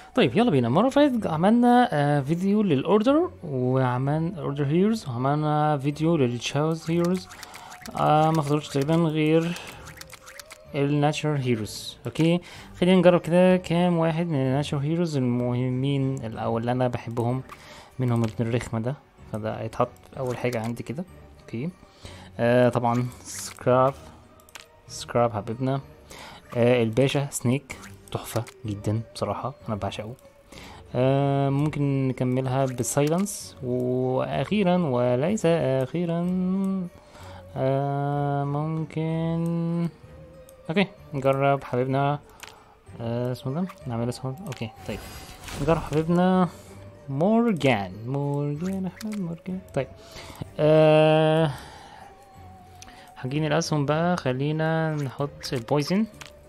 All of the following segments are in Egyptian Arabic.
طيب يلا بينا المره اللي فاتت عملنا آه فيديو للاوردر وعملنا اوردر هيروز وعملنا فيديو للتشاوز هيروز آه ما فضلش تقريبا غير الناتشر هيروز اوكي خلينا نجرب كده كام واحد من الناتشر هيروز المهمين ال- او اللي انا بحبهم منهم ابن الرخمة ده فده هيتحط اول حاجة عندي كده اوكي آه طبعا سكراب سكراب حبيبنا آه الباشا سنيك تحفة جدا بصراحة انا بعشقه آه ممكن نكملها بالسايلنس واخيرا وليس اخيرا آه ممكن اوكي نجرب حبيبنا آه اسمه ده نعمل اسمه اوكي طيب نجرب حبيبنا مورجان مورجان احمد مورجان طيب آه حاجين الاسهم بقى خلينا نحط البويزن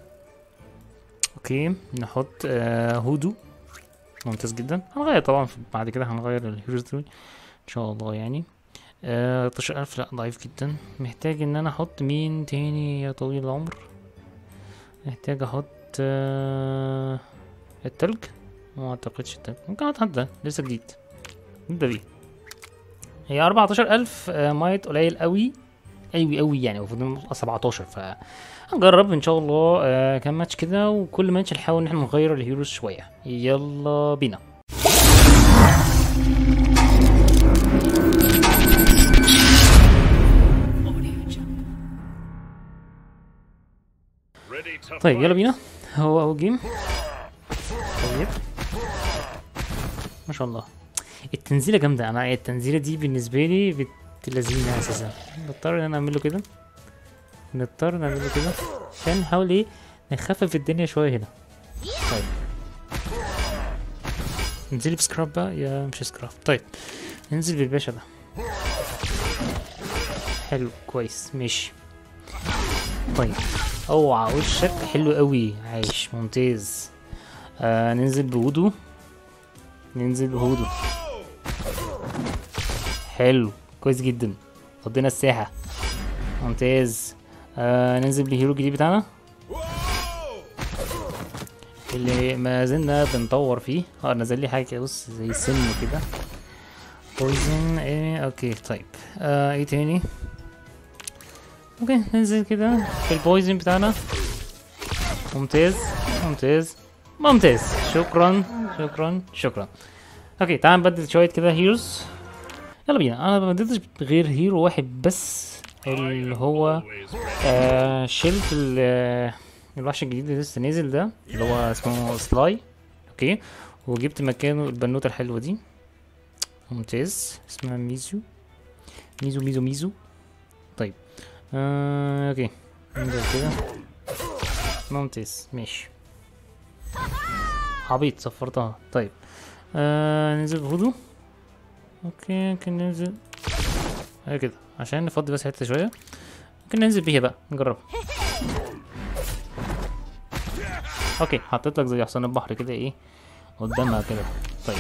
اوكي نحط آه هودو ممتاز جدا هنغير طبعا في- بعد كده هنغير الهيروز دول ان شاء الله يعني آه 13000 لا ضعيف جدا محتاج ان انا احط مين تاني يا طويل العمر محتاج احط آه التلج ما اعتقدش التلج ممكن احط ده لسه جديد نبدا بيه هي 14000 آه مايت قليل قوي قوي قوي يعني المفروض نبقى 17 ف هنجرب ان شاء الله آه كام ماتش كده وكل ماتش نحاول ان احنا نغير الهيروز شويه يلا بينا طيب يلا بينا هو اول جيم طيب ما شاء الله التنزيله جامده انا التنزيله دي بالنسبه لي بنت لذينه اساسا نضطر ان انا اعمل له كده نضطر نعمل له كده عشان نحاول ايه نخفف الدنيا شويه هنا طيب ننزل بسكراب بقى يا مش سكراب طيب ننزل بالباشا ده حلو كويس ماشي طيب اوعى وشك حلو قوي عايش ممتاز آه ننزل بهودو ننزل بهودو حلو كويس جدا فضينا الساحة ممتاز آه ننزل بالهيرو الجديد بتاعنا اللي ما زلنا بنطور فيه اه نزل لي حاجة كده بص زي سن كده بويزن ايه اوكي طيب آه ايه تاني ممكن ننزل كده في البويزن بتاعنا ممتاز ممتاز ممتاز شكرا شكرا شكرا اوكي تعال نبدل شوية كده هيروز يلا بينا انا ما بدلتش غير هيرو واحد بس اللي هو آه شلت ال- الوحش الجديد اللي لسه نازل ده اللي هو اسمه سلاي اوكي وجبت مكانه البنوتة الحلوة دي ممتاز اسمها ميزو ميزو ميزو ميزو طيب آه اوكي ننزل كده ممتاز ماشي عبيط صفرتها طيب آه ننزل بهدوء اوكي ممكن ننزل هي كده عشان نفضي بس حته شويه ممكن ننزل بيها بقى نجرب اوكي حطيت لك زي حصان البحر كده ايه قدامها كده طيب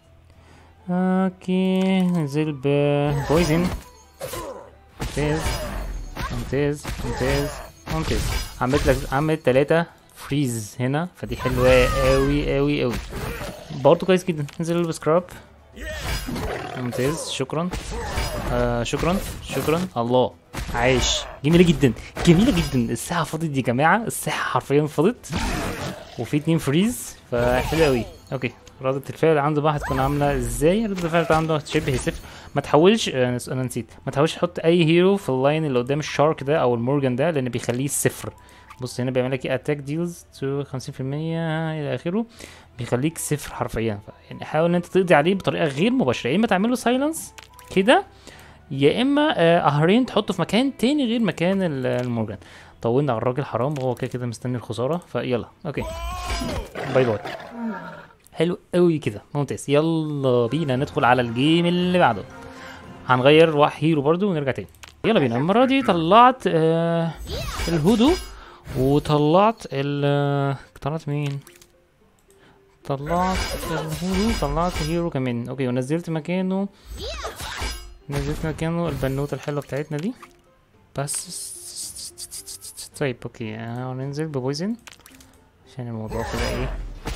اوكي ننزل ببويزن ممتاز ممتاز ممتاز ممتاز عملت لك عملت تلاتة فريز هنا فدي حلوة قوي قوي قوي برضه كويس جدا ننزل بسكراب ممتاز شكرا آه شكرا شكرا الله عايش جميلة جدا جميلة جدا الساعة فاضت يا جماعة الساعة حرفيا فاضت وفي اتنين فريز فحلو قوي اوكي ردة الفعل عنده بقى هتكون عاملة ازاي ردة الفعل عنده شبه صفر ما تحاولش آه، انا نسيت ما تحاولش تحط اي هيرو في اللاين اللي قدام الشارك ده او المورجان ده لان بيخليه صفر بص هنا بيعمل لك ايه اتاك ديلز تو 50% الى اخره بيخليك صفر حرفيا ف- يعني حاول ان انت تقضي عليه بطريقه غير مباشره يا اما تعمل له سايلنس كده يا اما آه، قهرين تحطه في مكان تاني غير مكان ال- المورجان طولنا على الراجل حرام وهو كده كده مستني الخساره فيلا اوكي باي باي حلو قوي كده ممتاز يلا بينا ندخل على الجيم اللي بعده هنغير واحد هيرو برضو ونرجع تاني يلا بينا المرة دي طلعت آه الهودو وطلعت ال آه، طلعت مين؟ طلعت الهودو طلعت هيرو كمان اوكي ونزلت مكانه نزلت مكانه البنوتة الحلوة بتاعتنا دي بس طيب اوكي هننزل ببويزن عشان الموضوع كده ايه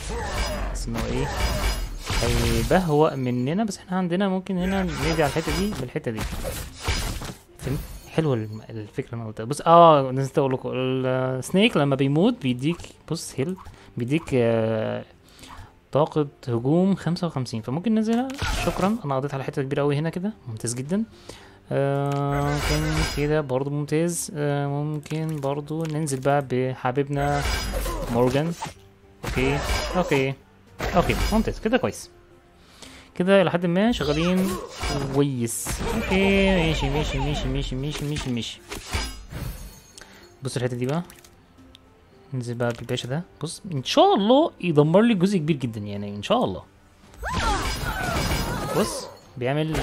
بس ان هو ايه هيبهوأ مننا بس احنا عندنا ممكن هنا نيجي على الحته دي بالحته دي فهمت حلوه الم- الفكره اللي انا قلتها بص اه نسيت اقول لكم السنيك لما بيموت بيديك بص هيل بيديك آه طاقة هجوم خمسة وخمسين فممكن ننزلها شكرا انا قضيت على حتة كبيرة اوي هنا كده ممتاز جدا آه ممكن كده برضو ممتاز آه ممكن برضو ننزل بقى بحبيبنا مورجان اوكي اوكي اوكي ممتاز كده كويس كده لحد ما شغالين كويس اوكي ماشي ماشي ماشي ماشي ماشي ماشي ماشي بص الحته دي بقى ننزل بقى بالباشا ده بص ان شاء الله يدمر لي جزء كبير جدا يعني ان شاء الله بص بيعمل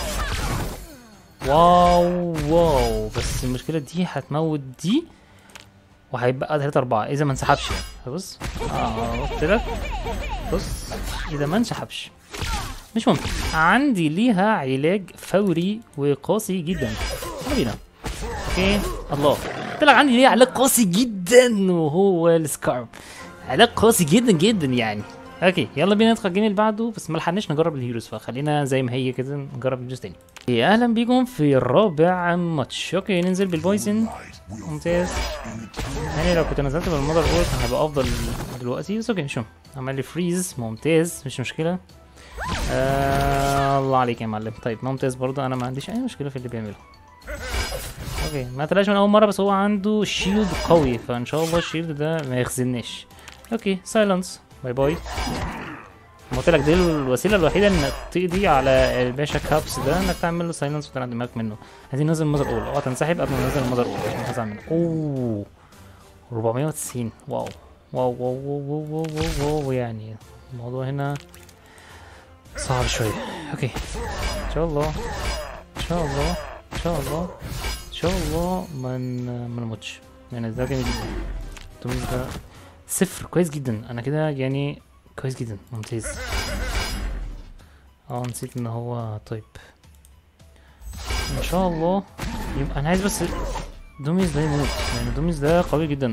واو واو بس المشكله دي هتموت دي وهيبقى تلاتة أربعة إذا ما انسحبش يعني بص اه قلت لك بص إذا ما انسحبش مش ممكن عندي ليها علاج فوري وقاسي جدا يلا بينا اوكي الله قلت لك عندي ليها علاج قاسي جدا وهو السكارب علاج قاسي جدا جدا يعني اوكي يلا بينا ندخل الجيم اللي بعده بس ما لحقناش نجرب الهيروز فخلينا زي ما هي كده نجرب الهيروز تاني إيه، اهلا بيكم في الرابع ماتش اوكي ننزل بالبويزن ممتاز يعني لو كنت نزلت بالمودر اول كان هيبقى افضل دلوقتي بس اوكي مش مهم عمل لي فريز ممتاز مش مشكله آه الله عليك يا معلم طيب ممتاز برضه انا ما عنديش اي مشكله في اللي بيعمله اوكي ما طلعش من اول مره بس هو عنده شيلد قوي فان شاء الله الشيلد ده ما يخزناش اوكي سايلنس باي باي ما قلت لك دي الوسيله الوحيده انك تقضي على الباشا كابس ده انك تعمل له سايلنس وتنقل دماغك منه عايزين ننزل المذر اول اه تنسحب قبل ما ننزل المذر اول عشان هزعل منه اوه 490 واو واو واو واو واو واو, واو, واو يعني الموضوع هنا صعب شوية اوكي ان شاء الله ان شاء الله ان شاء الله ان شاء الله ما ن- ما نموتش يعني ده جامد جدا توميز ده صفر كويس جدا انا كده يعني كويس جدا ممتاز اه نسيت ان هو طيب ان شاء الله يبقى انا عايز بس دوميز ده يموت يعني دوميز ده قوي جدا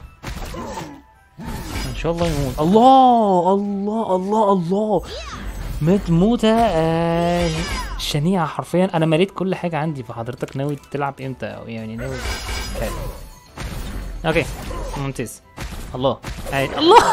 ان شاء الله يموت الله الله الله الله مات موتة آه شنيعة حرفيا انا مليت كل حاجة عندي فحضرتك ناوي تلعب امتى او يعني ناوي مش عارف. اوكي ممتاز الله عادي الله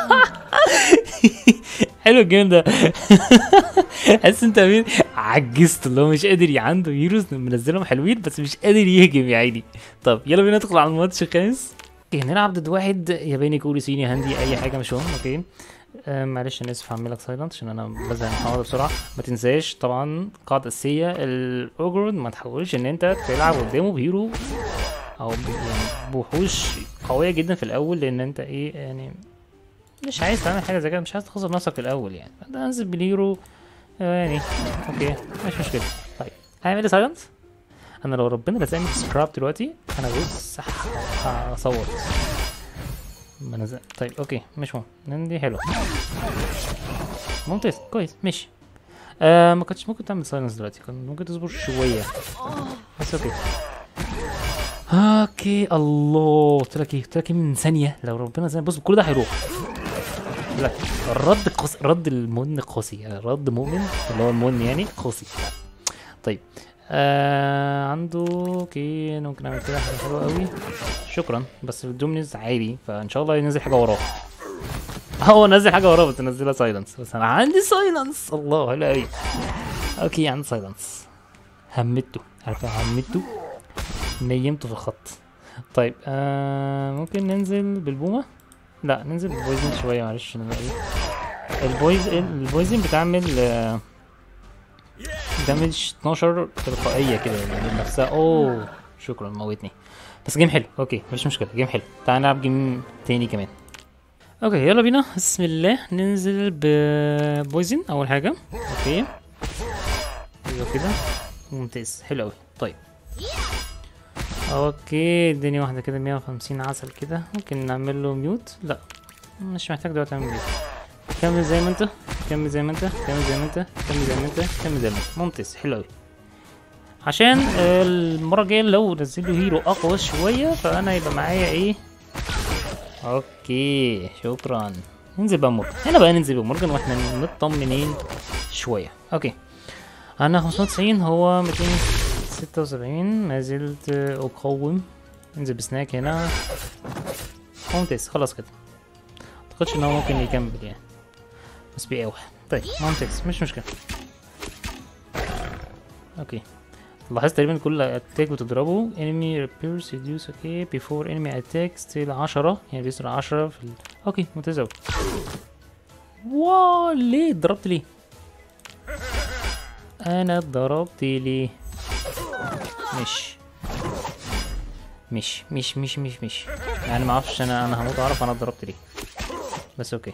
حلو الجيم ده حاسس انت مين عجزت اللي هو مش قادر ي- عنده هيروز منزلهم حلوين بس مش قادر يهجم يا عيني طب يلا بينا ندخل على الماتش الخامس اوكي هنلعب ضد واحد ياباني كوري صيني هندي اي حاجه مش مهم اوكي آه معلش انا اسف هعمل لك سايلنت عشان انا بزهق من الحوار ده بسرعه ما تنساش طبعا قاعده اساسيه الاوجرود ما تحاولش ان انت تلعب قدامه بهيرو او ب- يعني بوحوش قويه جدا في الاول لان انت ايه يعني مش عايز تعمل حاجه زي كده مش عايز تخسر نفسك في الاول يعني فانت انزل بالهيرو آه، يعني اوكي مش مشكله طيب هعمل ايه سايلنت انا لو ربنا رزقني بسكراب دلوقتي انا بص ه- هصوت ما نزل طيب اوكي مش مهم نندي حلو ممتاز كويس ماشي آه ما كنتش ممكن تعمل سايلنس دلوقتي كان ممكن تصبر شويه بس اوكي اوكي الله قلت لك ايه قلت لك ايه من ثانيه لو ربنا زي بص كل ده هيروح قلت لك الرد قص... رد المؤمن قاسي يعني رد مؤمن اللي هو المؤمن يعني قاسي طيب آه عنده اوكي أنا ممكن اعمل كده حاجه حلوه قوي شكرا بس الدومينيز عالي فان شاء الله ينزل حاجه وراه هو نزل حاجه وراه بس نزلها سايلنس بس انا عندي سايلنس الله حلو قوي اوكي عندي سايلنس همته عارفه همته نيمته في الخط طيب آه ممكن ننزل بالبومه لا ننزل بالبويزن شويه معلش انا ايه البويز البويزن بتعمل آه دامج 12 تلقائيه كده يعني من نفسها اوه شكرا موتني بس جيم حلو اوكي مفيش مشكله جيم حلو تعال نلعب جيم تاني كمان اوكي يلا بينا بسم الله ننزل ببويزن اول حاجه اوكي ايوه كده ممتاز حلو قوي طيب اوكي اديني واحده كده 150 عسل كده ممكن نعمل له ميوت لا مش محتاج دلوقتي اعمل ميوت كمل زي ما انت كمل زي ما انت كمل زي ما انت كمل زي ما انت كمل زي ما انت ممتاز حلو قوي عشان آه، المره الجايه لو نزل له هيرو اقوى شويه فانا يبقى معايا ايه اوكي شكرا ننزل بقى مورجان هنا بقى ننزل بمورجان واحنا مطمنين شويه اوكي انا 95 هو 276 ما زلت اقاوم ننزل بسناك هنا ممتاز خلاص كده متعتقدش ان هو ممكن يكمل يعني بس بيقاوح طيب ممتاز مش مشكله اوكي لاحظت تقريبا كل اتاك بتضربه enemy repairs reduce اوكي before enemy attack still 10 يعني بيسرع 10 في ال... اوكي ممتاز اوي واو ليه اتضربت ليه انا اتضربت ليه مش مش مش مش مش مش يعني ما اعرفش انا انا هموت اعرف انا اتضربت ليه بس اوكي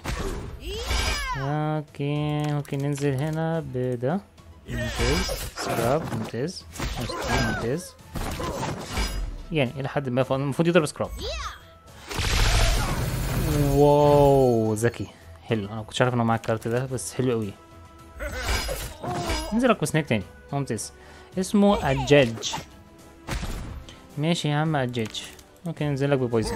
اوكي ممكن ننزل هنا بده ممتاز سكراب ممتاز ممتاز يعني الى حد ما المفروض يضرب سكراب واو ذكي حلو انا كنتش عارف انه معاه الكارت ده بس حلو قوي ننزل لك بسناك تاني ممتاز اسمه الجاج ماشي يا عم الجاج ممكن ننزل لك ببويزن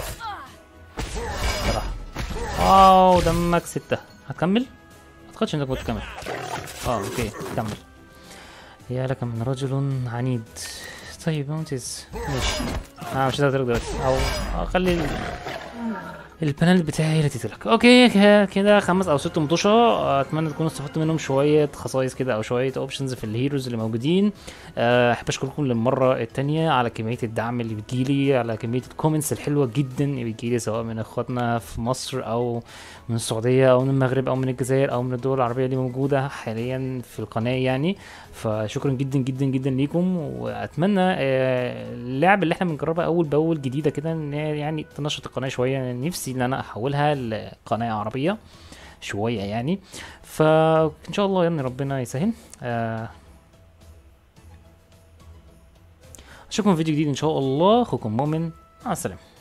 صراحة واو دمك ستة هتكمل؟ متخدش انك ممكن تكمل اه اوكي كمل يا لك من رجل عنيد طيب ممتاز ماشي اه مش هتقدر دلوقتي او اخلي ال... البانل بتاعي اللي تترك اوكي ك- كده خمس او ست مطوشه اتمنى تكونوا استفدتوا منهم شويه خصائص كده او شويه اوبشنز في الهيروز اللي موجودين آه، احب اشكركم للمره التانية على كميه الدعم اللي بتجيلي على كميه الكومنتس الحلوه جدا اللي بتجيلي سواء من اخواتنا في مصر او من السعوديه او من المغرب او من الجزائر او من الدول العربيه اللي موجوده حاليا في القناه يعني فشكرا جدا جدا جدا ليكم واتمنى آه، اللعب اللي احنا بنجربها اول باول جديده كده ان هي يعني تنشط القناه شويه نفسي ان انا احولها لقناه عربيه شويه يعني فان شاء الله يعني ربنا يسهل آه، اشوفكم في فيديو جديد ان شاء الله اخوكم مؤمن مع السلامه